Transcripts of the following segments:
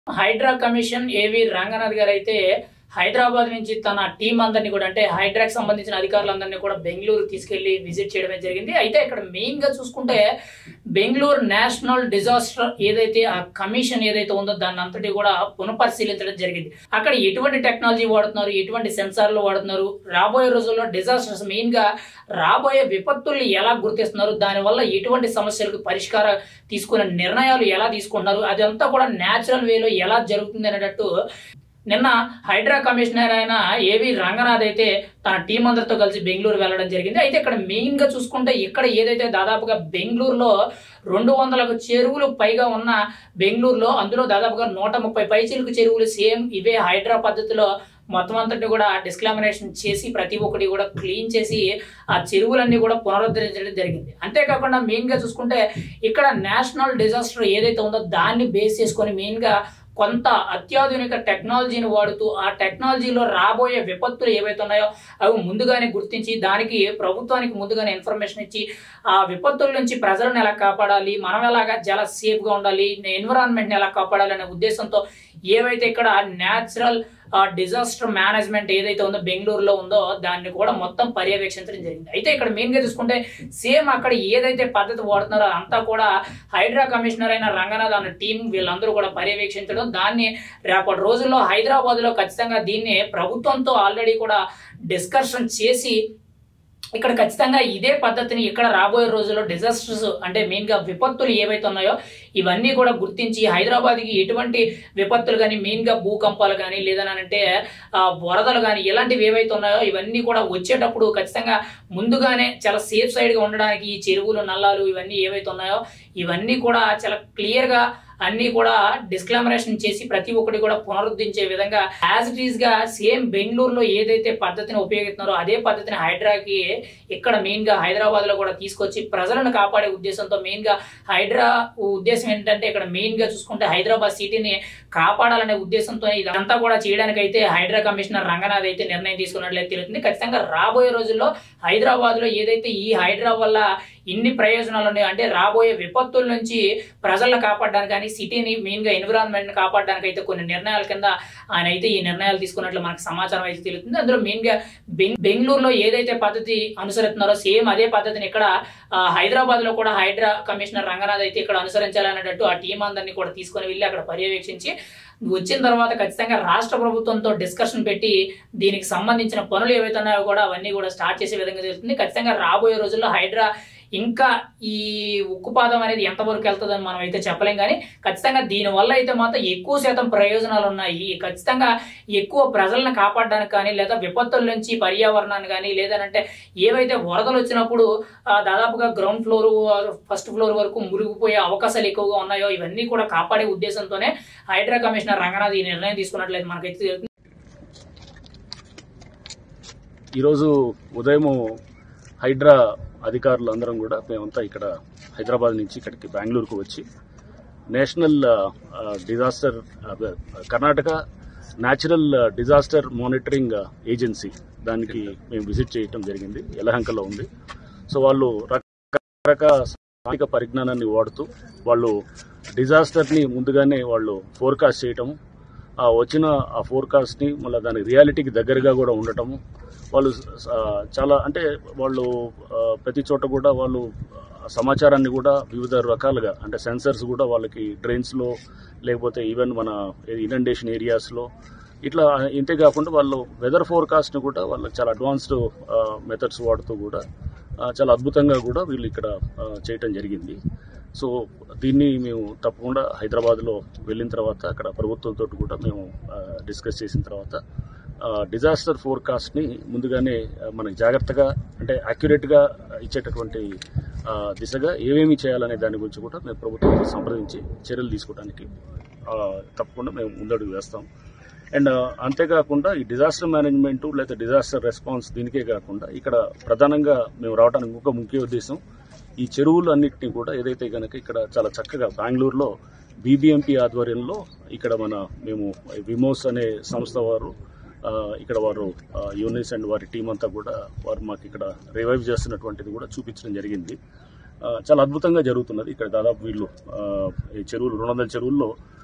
Hydraa commission ఏవి రంగనాథ్ గారు అయితే హైదరాబాద్ నుంచి తన టీం అందరినీ కూడా అంటే హైడ్రాకి సంబంధించిన అధికారులందరినీ కూడా బెంగళూరు తీసుకెళ్లి విజిట్ చేయడమే జరిగింది అయితే ఇక్కడ మెయిన్ గా చూసుకుంటే బెంగళూరు నేషనల్ డిజాస్టర్ ఏదైతే ఆ కమిషన్ ఏదైతే ఉందో దాన్ని అంతటి కూడా పునఃపరిశీలించడం జరిగింది అక్కడ ఎటువంటి టెక్నాలజీ వాడుతున్నారు ఎటువంటి సెన్సార్లు వాడుతున్నారు రాబోయే రోజుల్లో డిజాస్టర్స్ మెయిన్ గా రాబోయే విపత్తుల్ని ఎలా గుర్తిస్తున్నారు దానివల్ల ఎటువంటి సమస్యలకు పరిష్కారం తీసుకునే నిర్ణయాలు ఎలా తీసుకుంటున్నారు అదంతా కూడా న్యాచురల్ వేలో ఎలా జరుగుతుంది అనేటట్టు నిన్న హైడ్రా కమిషనర్ అయిన ఏవి రంగనాథ్ అయితే తన టీం అందరితో కలిసి బెంగళూరు వెళ్ళడం జరిగింది అయితే ఇక్కడ మెయిన్ గా చూసుకుంటే ఇక్కడ ఏదైతే దాదాపుగా బెంగళూరులో రెండు వందలకు చెరువులు పైగా ఉన్న బెంగళూరులో అందులో దాదాపుగా నూట ముప్పై పైచీలకు చెరువులు సేమ్ ఇవే హైడ్రా పద్ధతిలో మొత్తం అంతటి కూడా డిస్క్లామినేషన్ చేసి ప్రతి ఒక్కటి కూడా క్లీన్ చేసి ఆ చెరువులన్నీ కూడా పునరుద్ధరించడం జరిగింది అంతేకాకుండా మెయిన్ గా చూసుకుంటే ఇక్కడ నేషనల్ డిజాస్టర్ ఏదైతే ఉందో దాన్ని బేస్ చేసుకొని మెయిన్ గా కొంత అత్యాధునిక టెక్నాలజీని వాడుతూ ఆ టెక్నాలజీలో రాబోయే విపత్తులు ఏవైతే ఉన్నాయో అవి ముందుగానే గుర్తించి దానికి ప్రభుత్వానికి ముందుగానే ఇన్ఫర్మేషన్ ఇచ్చి ఆ విపత్తుల నుంచి ప్రజలను ఎలా కాపాడాలి మనం ఎలాగా చాలా సేఫ్ గా ఉండాలి ఎన్విరాన్మెంట్ ఎలా కాపాడాలి అనే ఉద్దేశంతో ఏవైతే ఇక్కడ న్యాచురల్ డిజాస్టర్ మేనేజ్మెంట్ ఏదైతే ఉందో బెంగళూరులో ఉందో దాన్ని కూడా మొత్తం పర్యవేక్షించడం జరిగింది అయితే ఇక్కడ మెయిన్ గా చూసుకుంటే సేమ్ అక్కడ ఏదైతే పద్ధతి వాడుతున్నారో అంతా కూడా హైడ్రా కమిషనర్ అయిన రంగనాథ్ అన్న టీం వీళ్ళందరూ కూడా పర్యవేక్షించడం దాన్ని రేపటి రోజుల్లో హైదరాబాద్ లో ఖచ్చితంగా దీన్ని ప్రభుత్వంతో ఆల్రెడీ కూడా డిస్కషన్ చేసి ఇక్కడ ఖచ్చితంగా ఇదే పద్ధతిని ఇక్కడ రాబోయే రోజుల్లో డిజాస్టర్స్ అంటే మెయిన్ గా విపత్తులు ఏవైతే ఉన్నాయో ఇవన్నీ కూడా గుర్తించి హైదరాబాద్ కి ఎటువంటి విపత్తులు కానీ మెయిన్ గా భూకంపాలు కానీ లేదనంటే ఆ, వరదలు కానీ ఇలాంటివి ఏవైతే ఉన్నాయో ఇవన్నీ కూడా వచ్చేటప్పుడు ఖచ్చితంగా ముందుగానే చాలా సేఫ్ సైడ్ గా ఉండడానికి ఈ చెరువులు నల్లాలు ఇవన్నీ ఏవైతే ఉన్నాయో ఇవన్నీ కూడా చాలా క్లియర్ గా అన్ని కూడా డిస్క్లామరేషన్ చేసి ప్రతి ఒక్కటి కూడా పునరుద్ధరించే విధంగా యాజ్ ఇట్ ఈస్ గా సేమ్ బెంగళూరులో ఏదైతే పద్ధతిని ఉపయోగిస్తున్నారో అదే పద్ధతిని హైడ్రాకి ఇక్కడ మెయిన్ గా హైదరాబాద్ లో కూడా తీసుకొచ్చి ప్రజలను కాపాడే ఉద్దేశంతో మెయిన్ గా హైడ్రా ఉద్దేశం ఏంటంటే ఇక్కడ మెయిన్ గా చూసుకుంటే హైదరాబాద్ సిటీని కాపాడాలనే ఉద్దేశంతో ఇదంతా కూడా చేయడానికైతే హైడ్రా కమిషనర్ రంగనాథ్ అయితే నిర్ణయం తీసుకున్నట్లయితే తెలుస్తుంది ఖచ్చితంగా రాబోయే రోజుల్లో హైదరాబాద్ లో ఏదైతే ఈ హైడ్రా వల్ల ఇన్ని ప్రయోజనాలు ఉన్నాయి అంటే రాబోయే విపత్తుల నుంచి ప్రజలను కాపాడడానికి కానీ సిటీని మెయిన్ గా ఎన్విరాన్మెంట్ ని కాపాడడానికి అయితే కొన్ని నిర్ణయాల కింద ఆయన అయితే ఈ నిర్ణయాలు తీసుకున్నట్లు మనకు సమాచారం అయితే తెలుస్తుంది అందులో మెయిన్ గా బెంగ్- బెంగళూరులో ఏదైతే పద్ధతి అనుసరిస్తున్నారో సేమ్ అదే పద్ధతిని ఇక్కడ ఆ, హైదరాబాద్ లో కూడా హైడ్రా కమిషనర్ రంగనాథ్ అయితే ఇక్కడ అనుసరించాలనేటట్టు ఆ టీం అందరినీ కూడా తీసుకొని వెళ్ళి అక్కడ పర్యవేక్షించి వచ్చిన తర్వాత ఖచ్చితంగా రాష్ట్ర ప్రభుత్వంతో డిస్కషన్ పెట్టి దీనికి సంబంధించిన పనులు ఏవైతే ఉన్నాయో కూడా అవన్నీ కూడా స్టార్ట్ చేసే విధంగా జరుగుతుంది ఖచ్చితంగా రాబోయే రోజుల్లో హైడ్రా ఇంకా ఈ ఉక్కుపాదం అనేది ఎంతవరకు వెళ్తుందని మనం అయితే చెప్పలేం కానీ ఖచ్చితంగా దీని వల్ల అయితే మాత్రం ఎక్కువ శాతం ప్రయోజనాలు ఉన్నాయి ఖచ్చితంగా ఎక్కువ ప్రజలను కాపాడడానికి కానీ లేదా విపత్తుల నుంచి పర్యావరణాన్ని కానీ లేదనంటే ఏవైతే వరదలు వచ్చినప్పుడు ఆ, దాదాపుగా గ్రౌండ్ ఫ్లోర్ ఫస్ట్ ఫ్లోర్ వరకు మురిగిపోయే అవకాశాలు ఎక్కువగా ఉన్నాయో ఇవన్నీ కూడా కాపాడే ఉద్దేశంతోనే హైడ్రా కమిషనర్ రంగనాథ్ ఈ నిర్ణయం తీసుకున్నట్లయితే మనకైతే తెలుస్తుంది. ఈరోజు ఉదయం హైడ్రా అధికారులు అందరం కూడా మేమంతా ఇక్కడ హైదరాబాద్ నుంచి ఇక్కడికి బెంగళూరుకు వచ్చి నేషనల్ ఆ, డిజాస్టర్ అదే, Karnataka natural disaster monitoring agency దానికి మేము విజిట్ చేయటం జరిగింది యలహంకలో ఉంది సో వాళ్ళు రకరకాల సాంకేతిక పరిజ్ఞానాన్ని వాడుతూ వాళ్ళు డిజాస్టర్ని ముందుగానే వాళ్ళు ఫోర్కాస్ట్ చేయటం ఆ వచ్చిన ఆ ఫోర్కాస్ట్ని మళ్ళీ దాని రియాలిటీకి దగ్గరగా కూడా ఉండటము వాళ్ళు ఆ, చాలా అంటే వాళ్ళు ఆ, ప్రతి చోట కూడా వాళ్ళు ఆ సమాచారాన్ని కూడా వివిధ రకాలుగా అంటే సెన్సర్స్ కూడా వాళ్ళకి ట్రైన్స్లో లేకపోతే ఈవెన్ మన ఇనండేషన్ ఏరియాస్లో ఇట్లా ఇంతే కాకుండా వాళ్ళు వెదర్ ఫోర్కాస్ట్ని కూడా వాళ్ళు చాలా అడ్వాన్స్డ్ మెథడ్స్ వాడుతూ కూడా ఆ, చాలా అద్భుతంగా కూడా వీళ్ళు ఇక్కడ ఆ, చేయటం జరిగింది సో దీన్ని మేము తప్పకుండా హైదరాబాద్లో వెళ్ళిన తర్వాత అక్కడ ప్రభుత్వంతో కూడా మేము డిస్కస్ చేసిన తర్వాత డిజాస్టర్ ఫోర్కాస్ట్ని ముందుగానే ఆ, మనకి జాగ్రత్తగా అంటే యాక్యురేట్గా ఇచ్చేటటువంటి ఆ, దిశగా ఏమేమి చేయాలనే దాని గురించి కూడా మేము ప్రభుత్వంతో సంప్రదించి చర్యలు తీసుకోవడానికి ఆ, తప్పకుండా మేము ముందడుగు వేస్తాం అండ్ అంతేకాకుండా ఈ డిజాస్టర్ మేనేజ్మెంట్ లేదా డిజాస్టర్ రెస్పాన్స్ దీనికే కాకుండా ఇక్కడ ప్రధానంగా మేము రావడానికి ఇంకొక ముఖ్య ఉద్దేశం ఈ చెరువులు అన్నింటినీ కూడా ఏదైతే కనుక ఇక్కడ చాలా చక్కగా బెంగళూరులో బీబీఎంపీ ఆధ్వర్యంలో ఇక్కడ మన మేము విమోస్ అనే సంస్థ వారు ఆ, ఇక్కడ వారు యూనిస్ అండ్ వారి టీం అంతా కూడా వారు మాకు ఇక్కడ రివైవ్ చేస్తున్నటువంటిది కూడా చూపించడం జరిగింది ఆ, చాలా అద్భుతంగా జరుగుతున్నది ఇక్కడ దాదాపు వీళ్ళు ఆ, ఈ చెరువులు రెండు వందల చెరువుల్లో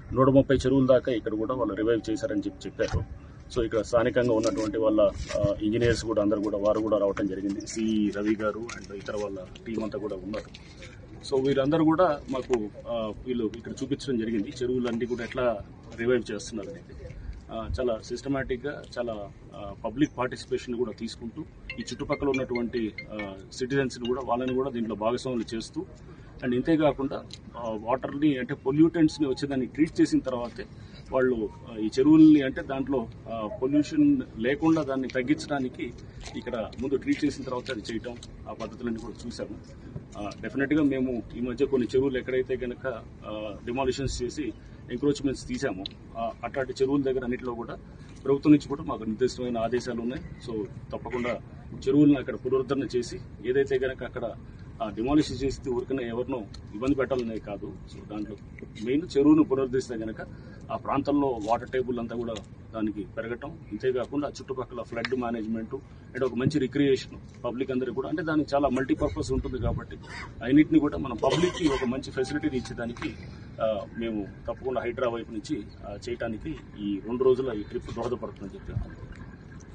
నూట ముప్పై చెరువుల దాకా ఇక్కడ కూడా వాళ్ళు రివైవ్ చేశారని చెప్పి చెప్పారు సో ఇక్కడ స్థానికంగా ఉన్నటువంటి వాళ్ళ ఇంజనీర్స్ కూడా అందరు కూడా వారు కూడా రావటం జరిగింది సి రవి గారు అండ్ ఇతర వాళ్ళ టీం అంతా కూడా ఉన్నారు సో వీరందరూ కూడా మాకు ఆ, వీళ్ళు ఇక్కడ చూపించడం జరిగింది చెరువులన్నీ కూడా ఎట్లా రివైవ్ చేస్తున్నారు అనేది ఆ, చాలా సిస్టమేటిక్గా చాలా పబ్లిక్ పార్టిసిపేషన్ కూడా తీసుకుంటూ ఈ చుట్టుపక్కల ఉన్నటువంటి సిటిజన్స్ని కూడా వాళ్ళని కూడా దీంట్లో భాగస్వాములు చేస్తూ అండ్ ఇంతేకాకుండా వాటర్ని అంటే పొల్యూటెంట్స్ని వచ్చేదాన్ని ట్రీట్ చేసిన తర్వాతే వాళ్ళు ఆ, ఈ చెరువుల్ని అంటే దాంట్లో పొల్యూషన్ లేకుండా దాన్ని తగ్గించడానికి ఇక్కడ ముందు ట్రీట్ చేసిన తర్వాత అది చేయటం ఆ పద్ధతులన్నీ కూడా చూసాము డెఫినెట్గా మేము ఈ మధ్య కొన్ని చెరువులు ఎక్కడైతే కనుక డిమాలిషన్స్ చేసి ఎంక్రోచ్మెంట్స్ తీసామో ఆ, అట్లాంటి చెరువుల దగ్గర అన్నింటిలో కూడా ప్రభుత్వం నుంచి కూడా మాకు నిర్దిష్టమైన ఆదేశాలు ఉన్నాయి సో తప్పకుండా చెరువులను అక్కడ పునరుద్ధరణ చేసి ఏదైతే కనుక అక్కడ డిమాలిష్ చేసి ఊరికనే ఎవరినో ఇబ్బంది పెట్టాలనేది కాదు సో దాంట్లో మెయిన్ చెరువును పునరుద్ధరిస్తే కనుక ఆ ప్రాంతంలో వాటర్ టేబుల్ అంతా కూడా దానికి పెరగటం ఇంతేకాకుండా చుట్టుపక్కల ఫ్లడ్ మేనేజ్మెంట్ అండ్ ఒక మంచి రిక్రియేషన్ పబ్లిక్ అందరికీ కూడా అంటే దానికి చాలా మల్టీపర్పస్ ఉంటుంది కాబట్టి అన్నింటినీ కూడా మనం పబ్లిక్కి ఒక మంచి ఫెసిలిటీని ఇచ్చేదానికి ఆ, మేము తప్పకుండా హైడ్రా వైపు నుంచి ఆ, చేయటానికి ఈ రెండు రోజుల ఈ ట్రిప్ దోహదపడుతుందని చెప్పి అనుకుంటున్నాం